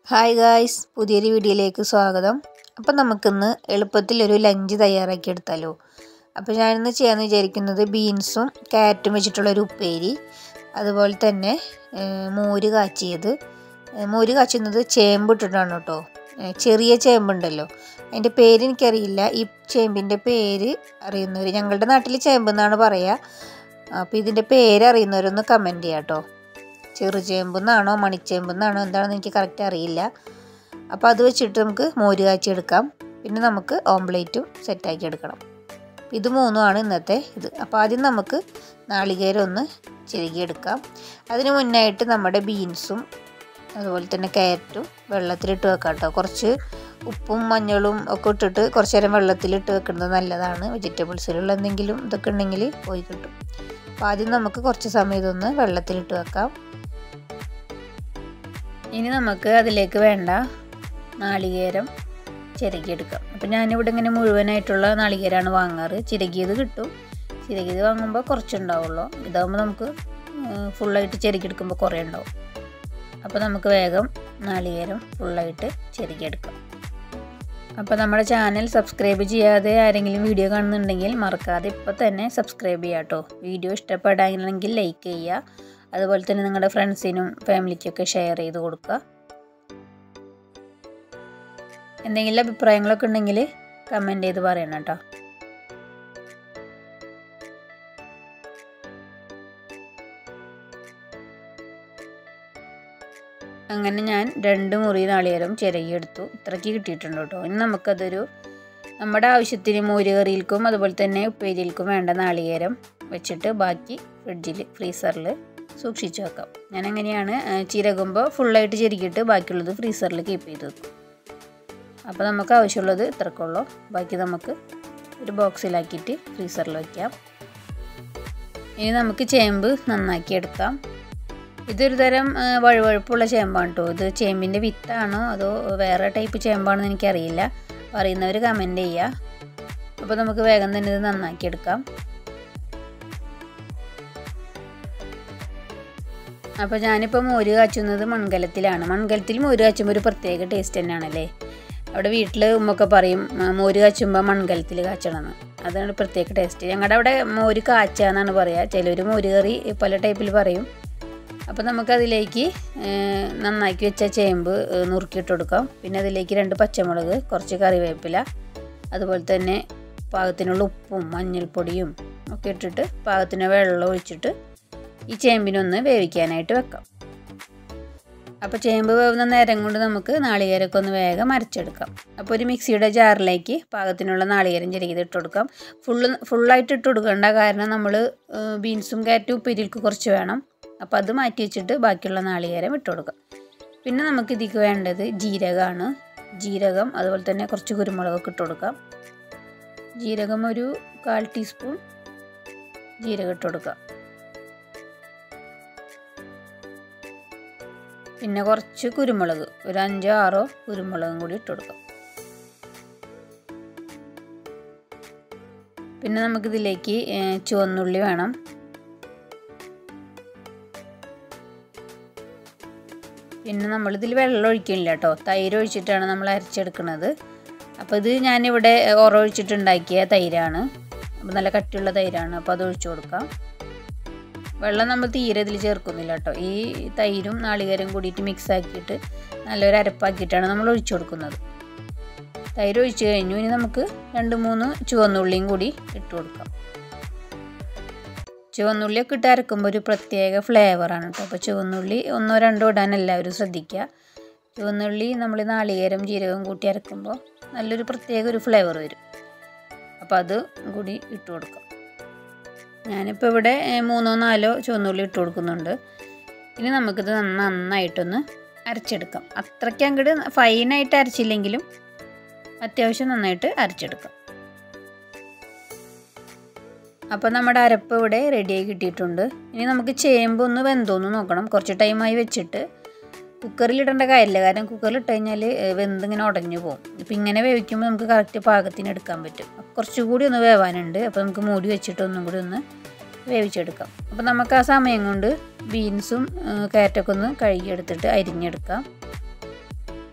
hi guys പുതിയൊരു വീഡിയോയിലേക്ക് സ്വാഗതം അപ്പം നമുക്കിന്ന് എളുപ്പത്തിലൊരു ലഞ്ച് തയ്യാറാക്കി എടുത്താലോ അപ്പോൾ ഞാനിന്ന് ചെയ്യാമെന്ന് വിചാരിക്കുന്നത് ബീൻസും ക്യാരറ്റും വെച്ചിട്ടുള്ളൊരു ഉപ്പേരി അതുപോലെ തന്നെ ഏഹ്, മോര് കാച്ചിയത് ഏഹ്, മോര് കാച്ചുന്നത് ചേമ്പ് ഇട്ടിട്ടാണ് കേട്ടോ ഏഹ്, ചെറിയ ചേമ്പുണ്ടല്ലോ അതിൻ്റെ പേര് എനിക്കറിയില്ല ഈ ചേമ്പിൻ്റെ പേര് അറിയുന്നവർ ഞങ്ങളുടെ നാട്ടിൽ ചേമ്പ് എന്നാണ് പറയുക അപ്പോൾ ഇതിൻ്റെ പേര് അറിയുന്നവരൊന്ന് കമൻറ്റ് ചെയ്യാം കേട്ടോ ചെറുചേമ്പെന്നാണോ മണിച്ചേമ്പെന്നാണോ എന്താണെന്ന് എനിക്ക് കറക്റ്റ് അറിയില്ല അപ്പോൾ അത് വെച്ചിട്ട് നമുക്ക് മോര് കാച്ചി എടുക്കാം പിന്നെ നമുക്ക് ഓംപ്ലേറ്റും സെറ്റാക്കി എടുക്കണം ഇത് മൂന്നുമാണ് ഇന്നത്തെ ഇത് അപ്പോൾ ആദ്യം നമുക്ക് നാളികേരം ഒന്ന് ചിരകിയെടുക്കാം അതിന് മുന്നായിട്ട് നമ്മുടെ ബീൻസും അതുപോലെ തന്നെ ക്യാരറ്റും വെള്ളത്തിലിട്ട് വെക്കാം കേട്ടോ കുറച്ച് ഉപ്പും മഞ്ഞളും ഒക്കെ ഇട്ടിട്ട് കുറച്ച് നേരം വെള്ളത്തിലിട്ട് വെക്കുന്നത് നല്ലതാണ് വെജിറ്റബിൾസിലുള്ള എന്തെങ്കിലും ഇതൊക്കെ ഉണ്ടെങ്കിൽ പോയി കിട്ടും അപ്പോൾ ആദ്യം നമുക്ക് കുറച്ച് സമയം ഇതൊന്ന് വെള്ളത്തിലിട്ട് വെക്കാം ഇനി നമുക്ക് അതിലേക്ക് വേണ്ട നാളികേരം ചിരകിയെടുക്കാം അപ്പം ഞാനിവിടെ ഇങ്ങനെ മുഴുവനായിട്ടുള്ള നാളികേരമാണ് വാങ്ങാറ് ചിരകിയത് കിട്ടും ചിരകിയത് വാങ്ങുമ്പോൾ കുറച്ചുണ്ടാവുള്ളൂ ഇതാകുമ്പോൾ നമുക്ക് ഫുള്ളായിട്ട് ചിരകിയെടുക്കുമ്പോൾ കുറേ ഉണ്ടാവും അപ്പോൾ നമുക്ക് വേഗം നാളികേരം ഫുള്ളായിട്ട് ചിരകിയെടുക്കാം അപ്പോൾ നമ്മുടെ ചാനൽ സബ്സ്ക്രൈബ് ചെയ്യാതെ ആരെങ്കിലും വീഡിയോ കാണുന്നുണ്ടെങ്കിൽ മറക്കാതെ ഇപ്പോൾ തന്നെ സബ്സ്ക്രൈബ് ചെയ്യുക കേട്ടോ വീഡിയോ ഇഷ്ടപ്പെടാമെങ്കിൽ ലൈക്ക് ചെയ്യുക അതുപോലെ തന്നെ നിങ്ങളുടെ ഫ്രണ്ട്സിനും ഫാമിലിക്കൊക്കെ ഷെയർ ചെയ്ത് കൊടുക്കുക എന്തെങ്കിലും അഭിപ്രായങ്ങളൊക്കെ ഉണ്ടെങ്കിൽ കമൻറ്റ് ചെയ്ത് പറയണം കേട്ടോ അങ്ങനെ ഞാൻ രണ്ട് മുറി നാളികേരം ചിരകിയെടുത്തു ഇത്രയ്ക്ക് കിട്ടിയിട്ടുണ്ട് കേട്ടോ ഇനി നമുക്കതൊരു നമ്മുടെ ആവശ്യത്തിന് മോര് കറിയിൽക്കും അതുപോലെ തന്നെ ഉപ്പേരിയിൽക്കും വേണ്ട നാളികേരം വെച്ചിട്ട് ബാക്കി ഫ്രിഡ്ജിൽ ഫ്രീസറിൽ സൂക്ഷിച്ച് വെക്കാം ഞാൻ അങ്ങനെയാണ് ചിരകുമ്പോൾ ഫുള്ളായിട്ട് ചിരകിയിട്ട് ബാക്കിയുള്ളത് ഫ്രീസറിൽ കീപ്പ് ചെയ്ത് വെക്കും അപ്പോൾ നമുക്ക് ആവശ്യമുള്ളത് ഇത്രക്കുള്ളൂ ബാക്കി നമുക്ക് ഒരു ബോക്സിലാക്കിയിട്ട് ഫ്രീസറിൽ വയ്ക്കാം ഇനി നമുക്ക് ചേമ്പ് നന്നാക്കി എടുക്കാം ഇതൊരു തരം ആ, വഴുവഴുപ്പുള്ള ചേമ്പാണ് കേട്ടോ ഇത് ചേമ്പിൻ്റെ വിത്താണോ അതോ വേറെ ടൈപ്പ് ചേമ്പാണെന്ന് എനിക്കറിയില്ല അറിയുന്നവർ കമൻറ്റ് ചെയ്യുക അപ്പോൾ നമുക്ക് വേഗം തന്നെ ഇത് നന്നാക്കി എടുക്കാം അപ്പോൾ ഞാനിപ്പോൾ മോര് കാച്ചുന്നത് മൺകലത്തിലാണ് മൺകലത്തിൽ മോര് കാച്ചുമ്പോൾ ഒരു പ്രത്യേക ടേസ്റ്റ് തന്നെയാണല്ലേ അവിടെ വീട്ടിൽ ഉമ്മൊക്കെ പറയും "ആ, മോര് കാച്ചുമ്പോൾ മൺകലത്തിൽ കാച്ചണമെന്ന് അതാണ് പ്രത്യേക ടേസ്റ്റ് ഞങ്ങളുടെ അവിടെ മോര് കാച്ചുക എന്നാണ് പറയുക ചിലർ മോര് കറി പല ടൈപ്പിൽ പറയും അപ്പോൾ നമുക്കതിലേക്ക് ഏഹ്, നന്നാക്കി വെച്ച ചേമ്പ് ഏഹ്, നുറുക്കിയിട്ട് കൊടുക്കാം പിന്നെ അതിലേക്ക് രണ്ട് പച്ചമുളക് കുറച്ച് കറിവേപ്പില അതുപോലെ തന്നെ പാകത്തിനുള്ള ഉപ്പും മഞ്ഞൾപ്പൊടിയും ഒക്കെ ഇട്ടിട്ട് പാകത്തിന് വെള്ളം ഒഴിച്ചിട്ട് ഈ ചേമ്പിനൊന്ന് വേവിക്കാനായിട്ട് വെക്കാം അപ്പോൾ ചേമ്പ് വേവുന്ന നേരം കൊണ്ട് നമുക്ക് നാളികേരമൊക്കെ ഒന്ന് വേഗം അരച്ചെടുക്കാം അപ്പോൾ ഒരു മിക്സിയുടെ ജാറിലേക്ക് പാകത്തിനുള്ള നാളികേരം ചെറുകിയത് ഇട്ട് കൊടുക്കാം ഫുള്ള് ഫുള്ളായിട്ട് ഇട്ട് കൊടുക്കേണ്ട കാരണം നമ്മൾ ബീൻസും ക്യാരറ്റും ഉപ്പേരിക്ക് കുറച്ച് വേണം അപ്പോൾ അത് മാറ്റി വെച്ചിട്ട് ബാക്കിയുള്ള നാളികേരം ഇട്ട് കൊടുക്കാം പിന്നെ നമുക്ക് ഇതിലേക്ക് വേണ്ടത് ജീരകമാണ് ജീരകം അതുപോലെ തന്നെ കുറച്ച് കുരുമുളകൊക്കെ ഇട്ട് കൊടുക്കാം ജീരകം ഒരു കാൽ ടീസ്പൂൺ ജീരകം ഇട്ട് കൊടുക്കാം പിന്നെ കുറച്ച് കുരുമുളക് ഒരു അഞ്ചോ ആറോ കുരുമുളകും കൂടി ഇട്ട് കൊടുക്കാം പിന്നെ നമുക്കിതിലേക്ക് ഏഹ്, ചുവന്നുള്ളി വേണം പിന്നെ നമ്മളിതിൽ വെള്ളം ഒഴിക്കുന്നില്ല കേട്ടോ തൈര് ഒഴിച്ചിട്ടാണ് നമ്മൾ അരച്ചെടുക്കുന്നത് അപ്പോൾ ഇത് ഞാനിവിടെ ഉറ ഒഴിച്ചിട്ടുണ്ടാക്കിയ തൈരാണ് അപ്പോൾ നല്ല കട്ടിയുള്ള തൈരാണ് അപ്പോൾ അത് ഒഴിച്ചു കൊടുക്കാം വെള്ളം നമ്മൾ തീരെ ഇതിൽ ചേർക്കുന്നില്ല കേട്ടോ ഈ തൈരും നാളികേരം കൂടിയിട്ട് മിക്സ് ആക്കിയിട്ട് നല്ലൊരു അരപ്പാക്കിയിട്ടാണ് നമ്മൾ ഒഴിച്ചു കൊടുക്കുന്നത് തൈര് ഒഴിച്ച് കഴിഞ്ഞു ഇനി നമുക്ക് രണ്ട് മൂന്ന് ചുവന്നുള്ളിയും കൂടി ഇട്ട് കൊടുക്കാം ചുവന്നുള്ളിയൊക്കെ ഇട്ട് അരക്കുമ്പോൾ ഒരു പ്രത്യേക ഫ്ലേവറാണ് കേട്ടോ അപ്പോൾ ചുവന്നുള്ളി ഒന്നോ രണ്ടോ ഇടാൻ എല്ലാവരും ശ്രദ്ധിക്കുക ചുവന്നുള്ളി നമ്മൾ നാളികേരം ജീരകം കൂട്ടി അരക്കുമ്പോൾ നല്ലൊരു പ്രത്യേക ഒരു ഫ്ലേവർ വരും അപ്പോൾ അത് കൂടി ഇട്ട് കൊടുക്കാം ഞാനിപ്പോൾ ഇവിടെ ഏഹ്, മൂന്നോ നാലോ ചുവന്നുള്ളി ഇട്ട് കൊടുക്കുന്നുണ്ട് ഇനി നമുക്കിത് നന്ന- നന്നായിട്ടൊന്ന് അരച്ചെടുക്കാം അത്രയ്ക്ക് അങ്ങോട്ട് ഫൈനായിട്ട് അരച്ചില്ലെങ്കിലും അത്യാവശ്യം നന്നായിട്ട് അരച്ചെടുക്കാം അപ്പോൾ നമ്മുടെ അരപ്പ് ഇവിടെ റെഡിയായി കിട്ടിയിട്ടുണ്ട് ഇനി നമുക്ക് ചേമ്പ് ഒന്ന് വെന്തോന്ന് നോക്കണം കുറച്ച് ടൈമായി വെച്ചിട്ട് കുക്കറിൽ ഇടേണ്ട കാര്യമില്ല കാരണം കുക്കറിൽ ഇട്ട് കഴിഞ്ഞാൽ വെന്ത് ഇങ്ങനെ ഉടഞ്ഞു പോകും ഇപ്പം ഇങ്ങനെ വേവിക്കുമ്പോൾ നമുക്ക് കറക്റ്റ് പാകത്തിന് എടുക്കാൻ പറ്റും അപ്പോൾ കുറച്ചുകൂടി ഒന്ന് വേവാനുണ്ട് അപ്പോൾ നമുക്ക് മൂടി വെച്ചിട്ട് ഒന്നും കൂടി ഒന്ന് വേവിച്ചെടുക്കാം അപ്പോൾ നമുക്ക് ആ സമയം കൊണ്ട് ബീൻസും ക്യാരറ്റൊക്കെ ഒന്ന് കഴുകിയെടുത്തിട്ട് അരിഞ്ഞെടുക്കാം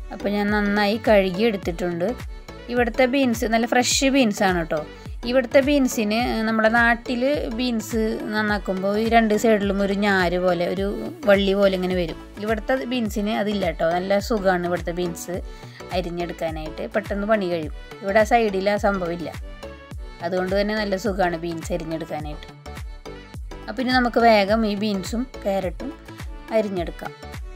അപ്പോൾ ഞാൻ നന്നായി കഴുകി എടുത്തിട്ടുണ്ട് ഇവിടുത്തെ ബീൻസ് നല്ല ഫ്രഷ് ബീൻസാണ് കേട്ടോ ഇവിടുത്തെ ബീൻസിന് നമ്മുടെ നാട്ടിൽ ബീൻസ് നന്നാക്കുമ്പോൾ ഈ രണ്ട് സൈഡിലും ഒരു ഞാര് പോലെ ഒരു വള്ളി പോലെ ഇങ്ങനെ വരും ഇവിടുത്തെ ബീൻസിന് അതില്ല കേട്ടോ നല്ല സുഖമാണ് ഇവിടുത്തെ ബീൻസ് അരിഞ്ഞെടുക്കാനായിട്ട് പെട്ടെന്ന് പണി കഴിയും ഇവിടെ ആ സൈഡിൽ ആ സംഭവമില്ല അതുകൊണ്ട് തന്നെ നല്ല സുഖമാണ് ബീൻസ് അരിഞ്ഞെടുക്കാനായിട്ട് അപ്പോൾ ഇനി നമുക്ക് വേഗം ഈ ബീൻസും ക്യാരറ്റും അരിഞ്ഞെടുക്കാം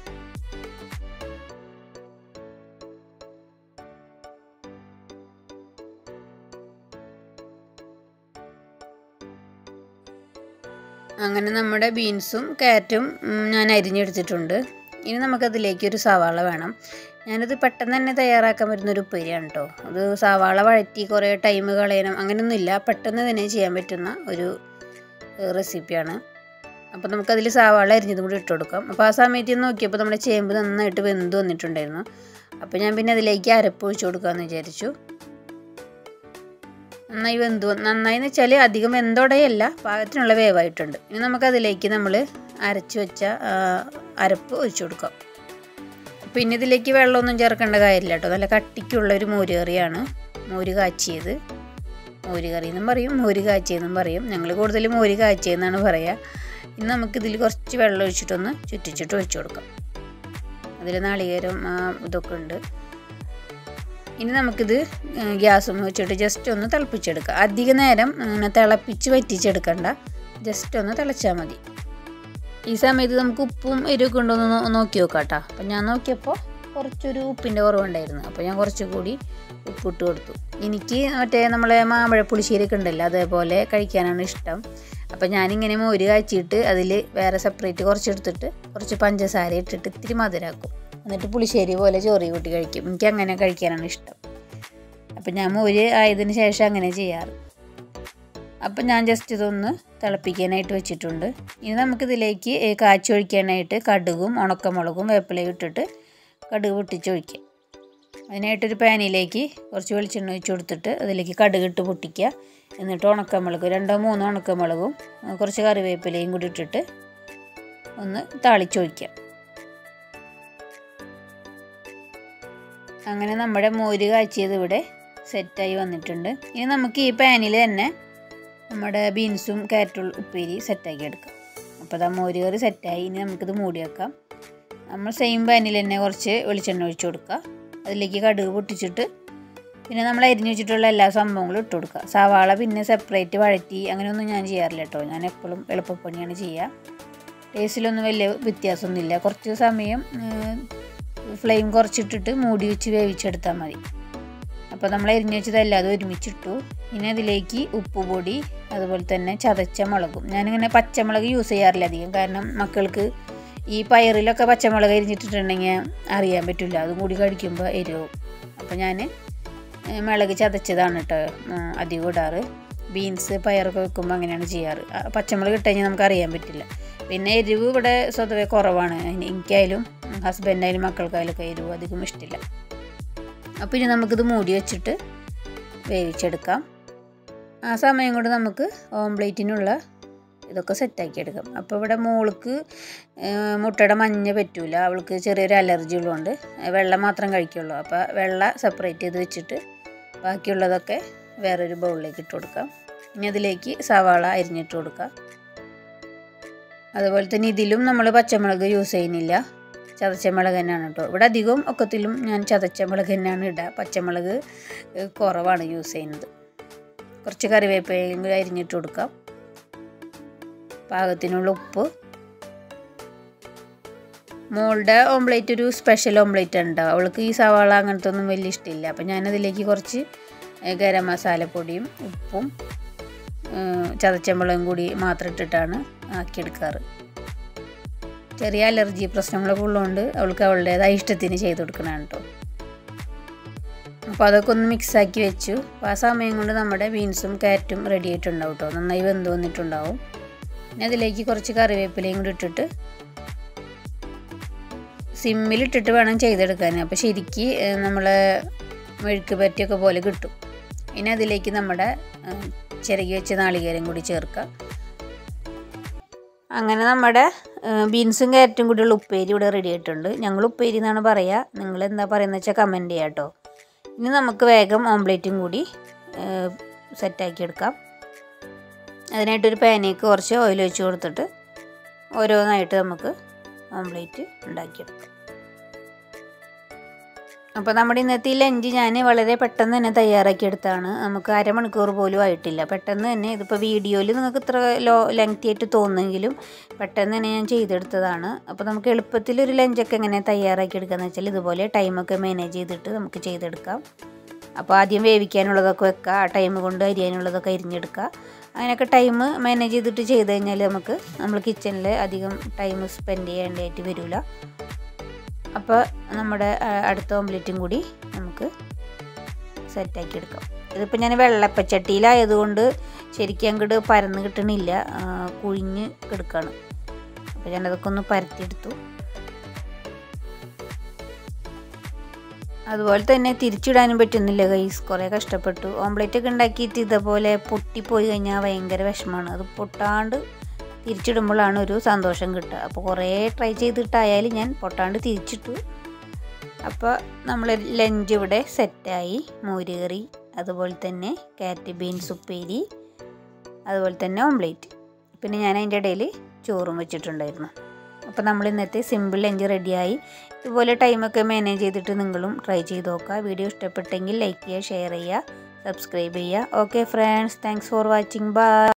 അങ്ങനെ നമ്മുടെ ബീൻസും ക്യാരറ്റും ഞാൻ അരിഞ്ഞെടുത്തിട്ടുണ്ട് ഇനി നമുക്കതിലേക്ക് ഒരു സവാള വേണം ഞാനിത് പെട്ടെന്ന് തന്നെ തയ്യാറാക്കാൻ പറ്റുന്ന ഒരു ഉപ്പേരിയാണ് കേട്ടോ അത് സവാള വഴറ്റി കുറേ ടൈം കളയണം അങ്ങനെയൊന്നുമില്ല പെട്ടെന്ന് തന്നെ ചെയ്യാൻ പറ്റുന്ന ഒരു റെസിപ്പിയാണ് അപ്പോൾ നമുക്കതിൽ സവാള അരിഞ്ഞതും കൂടി ഇട്ട് കൊടുക്കാം അപ്പോൾ ആ സമയത്ത് നോക്കിയപ്പോൾ നമ്മുടെ ചേമ്പ് നന്നായിട്ട് വെന്ത് വന്നിട്ടുണ്ടായിരുന്നു അപ്പോൾ ഞാൻ പിന്നെ അതിലേക്ക് അരപ്പ് ഒഴിച്ച് കൊടുക്കാമെന്ന് വിചാരിച്ചു നന്നായി വെന്തു നന്നായി എന്ന് വെച്ചാൽ അധികം വെന്തോടെയല്ല പാകത്തിനുള്ള വേവായിട്ടുണ്ട് ഇനി നമുക്കതിലേക്ക് നമ്മൾ അരച്ച് വെച്ച അരപ്പ് ഒഴിച്ചു കൊടുക്കാം പിന്നെ ഇതിലേക്ക് വെള്ളമൊന്നും ചേർക്കേണ്ട കാര്യമില്ല കേട്ടോ നല്ല കട്ടിക്കുള്ള ഒരു മോര് കറിയാണ് മോര് കാച്ചിയത് മോര് കറി എന്നും പറയും മോര് കാച്ചിയെന്നും പറയും ഞങ്ങൾ കൂടുതൽ മോര് കാച്ചിയെന്നാണ് പറയുക ഇനി നമുക്കിതിൽ കുറച്ച് വെള്ളം ഒഴിച്ചിട്ടൊന്ന് ചുറ്റിച്ചിട്ട് ഒഴിച്ചു കൊടുക്കാം അതിൽ നാളികേരം ഇതൊക്കെ ഉണ്ട് ഇനി നമുക്കിത് ഗ്യാസും വെച്ചിട്ട് ജസ്റ്റ് ഒന്ന് തിളപ്പിച്ചെടുക്കാം അധിക നേരം ഇങ്ങനെ തിളപ്പിച്ച് വറ്റിച്ചെടുക്കണ്ട ജസ്റ്റ് ഒന്ന് തിളച്ചാൽ മതി ഈ സമയത്ത് നമുക്ക് ഉപ്പും എരിവൊക്കെ ഉണ്ടോയെന്ന് നോക്കി നോക്കാം കേട്ടോ അപ്പം ഞാൻ നോക്കിയപ്പോൾ കുറച്ചൊരു ഉപ്പിൻ്റെ കുറവുണ്ടായിരുന്നു അപ്പോൾ ഞാൻ കുറച്ചുകൂടി ഉപ്പിട്ട് കൊടുത്തു എനിക്ക് മറ്റേ നമ്മളെ മാമ്പഴ പുളിശ്ശേരിയൊക്കെ ഉണ്ടല്ലോ അതേപോലെ കഴിക്കാനാണ് ഇഷ്ടം അപ്പോൾ ഞാനിങ്ങനെ മോര് കാച്ചിട്ട് അതിൽ വേറെ സെപ്പറേറ്റ് കുറച്ചെടുത്തിട്ട് കുറച്ച് പഞ്ചസാര ഇട്ടിട്ട് ഇത്തിരി മധുരാക്കും എന്നിട്ട് പുളിശ്ശേരി പോലെ ചോറി കൂട്ടി കഴിക്കും എനിക്ക് അങ്ങനെ കഴിക്കാനാണ് ഇഷ്ടം അപ്പം ഞാൻ മോര് ആയതിന് ശേഷം അങ്ങനെ ചെയ്യാറ് അപ്പം ഞാൻ ജസ്റ്റ് ഇതൊന്ന് തിളപ്പിക്കാനായിട്ട് വെച്ചിട്ടുണ്ട് ഇനി നമുക്കിതിലേക്ക് കാച്ചൊഴിക്കാനായിട്ട് കടുകും ഉണക്കമുളകും വേപ്പിലയും ഇട്ടിട്ട് കടുക് പൊട്ടിച്ചൊഴിക്കുക അതിനായിട്ടൊരു പാനിലേക്ക് കുറച്ച് വെളിച്ചെണ്ണ ഒഴിച്ച് കൊടുത്തിട്ട് അതിലേക്ക് കടുക് ഇട്ട് പൊട്ടിക്കുക എന്നിട്ട് ഉണക്കമുളക് രണ്ടോ മൂന്നോ ഉണക്കമുളകും കുറച്ച് കറിവേപ്പിലയും കൂടി ഇട്ടിട്ട് ഒന്ന് താളിച്ചൊഴിക്കുക അങ്ങനെ നമ്മുടെ മോര് കാച്ചിയത് ഇവിടെ സെറ്റായി വന്നിട്ടുണ്ട് ഇനി നമുക്ക് ഈ പാനിൽ തന്നെ നമ്മുടെ ബീൻസും ക്യാരറ്റും ഉപ്പേരി സെറ്റാക്കി എടുക്കാം അപ്പോൾ അതാ മോര് കറി സെറ്റായി ഇനി നമുക്കിത് മൂടി വെക്കാം നമ്മൾ സെയിം പാനിൽ തന്നെ കുറച്ച് വെളിച്ചെണ്ണ ഒഴിച്ച് കൊടുക്കുക അതിലേക്ക് കടുക് പൊട്ടിച്ചിട്ട് പിന്നെ നമ്മൾ അരിഞ്ഞു വെച്ചിട്ടുള്ള എല്ലാ സംഭവങ്ങളും ഇട്ട് കൊടുക്കുക സവാള പിന്നെ സെപ്പറേറ്റ് വഴറ്റി അങ്ങനെയൊന്നും ഞാൻ ചെയ്യാറില്ല കേട്ടോ ഞാൻ എപ്പോഴും എളുപ്പപ്പണിയാണ് ചെയ്യുക ടേസ്റ്റിലൊന്നും വലിയ വ്യത്യാസമൊന്നുമില്ല കുറച്ച് സമയം ഫ്ലെയിം കുറച്ചിട്ടിട്ട് മൂടി വെച്ച് വേവിച്ചെടുത്താൽ മതി അപ്പോൾ നമ്മൾ എരിഞ്ഞു വെച്ചതെല്ലാം അത് ഒരുമിച്ചിട്ടു ഇനി അതിലേക്ക് ഉപ്പുപൊടി അതുപോലെ തന്നെ ചതച്ച മുളകും ഞാനിങ്ങനെ പച്ചമുളക് യൂസ് ചെയ്യാറില്ല അധികം കാരണം മക്കൾക്ക് ഈ പയറിലൊക്കെ പച്ചമുളക് എരിഞ്ഞിട്ടിട്ടുണ്ടെങ്കിൽ അറിയാൻ പറ്റില്ല അതും കൂടി കഴിക്കുമ്പോൾ എരിവും അപ്പോൾ ഞാൻ മുളക് ചതച്ചതാണ് കേട്ടോ അധികം ഇടാറ് ബീൻസ് പയറൊക്കെ വെക്കുമ്പോൾ അങ്ങനെയാണ് ചെയ്യാറ് പച്ചമുളക് ഇട്ട് കഴിഞ്ഞാൽ നമുക്ക് അറിയാൻ പറ്റില്ല പിന്നെ എരിവ് ഇവിടെ സ്വതവേ കുറവാണ് എനിക്കായാലും ഹസ്ബൻഡായാലും മക്കൾക്കായാലും ഒക്കെ എരിവ് അധികം ഇഷ്ടമില്ല അപ്പോൾ ഇനി നമുക്കിത് മൂടി വെച്ചിട്ട് വേവിച്ചെടുക്കാം ആ സമയം കൊണ്ട് നമുക്ക് ഓംപ്ലേറ്റിനുള്ള ഇതൊക്കെ സെറ്റാക്കി എടുക്കാം അപ്പോൾ ഇവിടെ മോൾക്ക് മുട്ടയുടെ മഞ്ഞ പറ്റൂല അവൾക്ക് ചെറിയൊരു അലർജി ഉള്ളതുകൊണ്ട് വെള്ളം മാത്രം കഴിക്കുള്ളൂ അപ്പോൾ വെള്ള സെപ്പറേറ്റ് ചെയ്ത് വെച്ചിട്ട് ബാക്കിയുള്ളതൊക്കെ വേറൊരു ബൗളിലേക്ക് ഇട്ട് കൊടുക്കാം ഇനി അതിലേക്ക് സവാള അരിഞ്ഞിട്ട് കൊടുക്കാം അതുപോലെ തന്നെ ഇതിലും നമ്മൾ പച്ചമുളക് യൂസ് ചെയ്യുന്നില്ല ചതച്ച മുളക് തന്നെയാണ് കേട്ടോ ഇവിടെ അധികം ഒക്കത്തിലും ഞാൻ ചതച്ച മുളക് തന്നെയാണ് ഇടുക പച്ചമുളക് കുറവാണ് യൂസ് ചെയ്യുന്നത് കുറച്ച് കറിവേപ്പയും കൂടി അരിഞ്ഞിട്ട് കൊടുക്കാം പാകത്തിനുള്ള ഉപ്പ് മോളുടെ ഓംപ്ലേറ്റ് ഒരു സ്പെഷ്യൽ ഓംപ്ലേറ്റ് ഉണ്ടാവും അവൾക്ക് ഈ സവാള അങ്ങനത്തെ ഒന്നും വലിയ ഇഷ്ടമില്ല അപ്പം ഞാനതിലേക്ക് കുറച്ച് ഗരം മസാലപ്പൊടിയും ഉപ്പും ചതച്ചമ്പളവും കൂടി മാത്രം ഇട്ടിട്ടാണ് ആക്കിയെടുക്കാറ് ചെറിയ അലർജി പ്രശ്നങ്ങളൊക്കെ ഉള്ളതുകൊണ്ട് അവൾക്ക് അവളുടേതായ ഇഷ്ടത്തിന് ചെയ്ത് കൊടുക്കണതാണ് കേട്ടോ അപ്പോൾ അതൊക്കെ ഒന്ന് മിക്സാക്കി വെച്ചു അപ്പോൾ ആ സമയം കൊണ്ട് നമ്മുടെ ബീൻസും ക്യാരറ്റും റെഡി ആയിട്ടുണ്ടാവും കേട്ടോ നന്നായി വെന്ത് വന്നിട്ടുണ്ടാവും പിന്നെ അതിലേക്ക് കുറച്ച് കറിവേപ്പിലയും കൂടി ഇട്ടിട്ട് സിമ്മിലിട്ടിട്ട് വേണം ചെയ്തെടുക്കാൻ അപ്പോൾ ശരിക്ക് നമ്മളെ മെഴുക്ക് പറ്റിയൊക്കെ പോലെ കിട്ടും ഇനി അതിലേക്ക് നമ്മുടെ ചിരകി വെച്ച നാളികേരം കൂടി ചേർക്കുക അങ്ങനെ നമ്മുടെ ബീൻസും ക്യാരറ്റും കൂടിയുള്ള ഉപ്പേരി ഇവിടെ റെഡി ആയിട്ടുണ്ട് ഞങ്ങൾ ഉപ്പേരി എന്നാണ് പറയുക നിങ്ങൾ എന്താ പറയുന്നത് വെച്ചാൽ കമൻറ്റ് ചെയ്യാം കേട്ടോ ഇനി നമുക്ക് വേഗം ഓംലേറ്റും കൂടി സെറ്റാക്കി എടുക്കാം അതിനായിട്ടൊരു പാനേക്ക് കുറച്ച് ഓയിൽ ഒഴിച്ച് കൊടുത്തിട്ട് ഓരോന്നായിട്ട് നമുക്ക് ഓംലേറ്റ് ഉണ്ടാക്കിയെടുക്കാം അപ്പോൾ നമ്മുടെ ഇന്നത്തെ ഈ ലഞ്ച് ഞാൻ വളരെ പെട്ടെന്ന് തന്നെ തയ്യാറാക്കിയെടുത്താണ് നമുക്ക് അരമണിക്കൂർ പോലും ആയിട്ടില്ല പെട്ടെന്ന് തന്നെ ഇതിപ്പോൾ വീഡിയോയിൽ നിങ്ങൾക്ക് ഇത്ര ലോ ലെങ്തി ആയിട്ട് തോന്നുമെങ്കിലും പെട്ടെന്ന് തന്നെ ഞാൻ ചെയ്തെടുത്തതാണ് അപ്പോൾ നമുക്ക് എളുപ്പത്തിൽ ഒരു ലഞ്ചൊക്കെ എങ്ങനെ തയ്യാറാക്കിയെടുക്കാന്ന് വെച്ചാൽ ഇതുപോലെ ടൈമൊക്കെ മാനേജ് ചെയ്തിട്ട് നമുക്ക് ചെയ്തെടുക്കാം അപ്പോൾ ആദ്യം വേവിക്കാനുള്ളതൊക്കെ വെക്കുക ആ ടൈം കൊണ്ട് അരിയാനുള്ളതൊക്കെ അരിഞ്ഞെടുക്കുക അങ്ങനെയൊക്കെ ടൈം മാനേജ് ചെയ്തിട്ട് ചെയ്ത് കഴിഞ്ഞാൽ നമുക്ക് നമ്മൾ കിച്ചണിൽ അധികം ടൈം സ്പെൻഡ് ചെയ്യേണ്ടതായിട്ട് വരില്ല അപ്പോൾ നമ്മുടെ അടുത്ത ഓംലെറ്റും കൂടി നമുക്ക് സെറ്റാക്കി എടുക്കാം ഇതിപ്പോൾ ഞാൻ വെള്ളപ്പച്ചട്ടിയിലായതുകൊണ്ട് ശരിക്കും അങ്ങോട്ട് പരന്ന് കിട്ടണില്ല കുഴിഞ്ഞ് കിടക്കുകയാണ് അപ്പോൾ ഞാനതൊക്കെ ഒന്ന് പരത്തിയെടുത്തു അതുപോലെ തന്നെ തിരിച്ചിടാനും പറ്റുന്നില്ല കൈസ് കുറേ കഷ്ടപ്പെട്ടു ഓംലെറ്റ് ഒക്കെ ഉണ്ടാക്കിയിട്ട് ഇതേപോലെ പൊട്ടിപ്പോയി കഴിഞ്ഞാൽ ഭയങ്കര വിഷമമാണ് അത് പൊട്ടാണ്ട് തിരിച്ചിടുമ്പോഴാണ് ഒരു സന്തോഷം കിട്ടുക അപ്പോൾ കുറേ ട്രൈ ചെയ്തിട്ടായാലും ഞാൻ പൊട്ടാണ്ട് തിരിച്ചിട്ടു അപ്പോൾ നമ്മൾ ലഞ്ച് ഇവിടെ സെറ്റായി മോരുകറി അതുപോലെ തന്നെ കാരറ്റ് ബീൻസ് ഉപ്പേരി അതുപോലെ തന്നെ ഓംലേറ്റ് പിന്നെ ഞാൻ അതിൻ്റെ ഇടയിൽ ചോറും വെച്ചിട്ടുണ്ടായിരുന്നു അപ്പോൾ നമ്മൾ ഇന്നത്തെ സിമ്പിൾ ലഞ്ച് റെഡിയായി ഇതുപോലെ ടൈമൊക്കെ മാനേജ് ചെയ്തിട്ട് നിങ്ങളും ട്രൈ ചെയ്ത് നോക്കുക വീഡിയോ ഇഷ്ടപ്പെട്ടെങ്കിൽ ലൈക്ക് ചെയ്യുക ഷെയർ ചെയ്യുക സബ്സ്ക്രൈബ് ചെയ്യുക okay friends thanks for watching by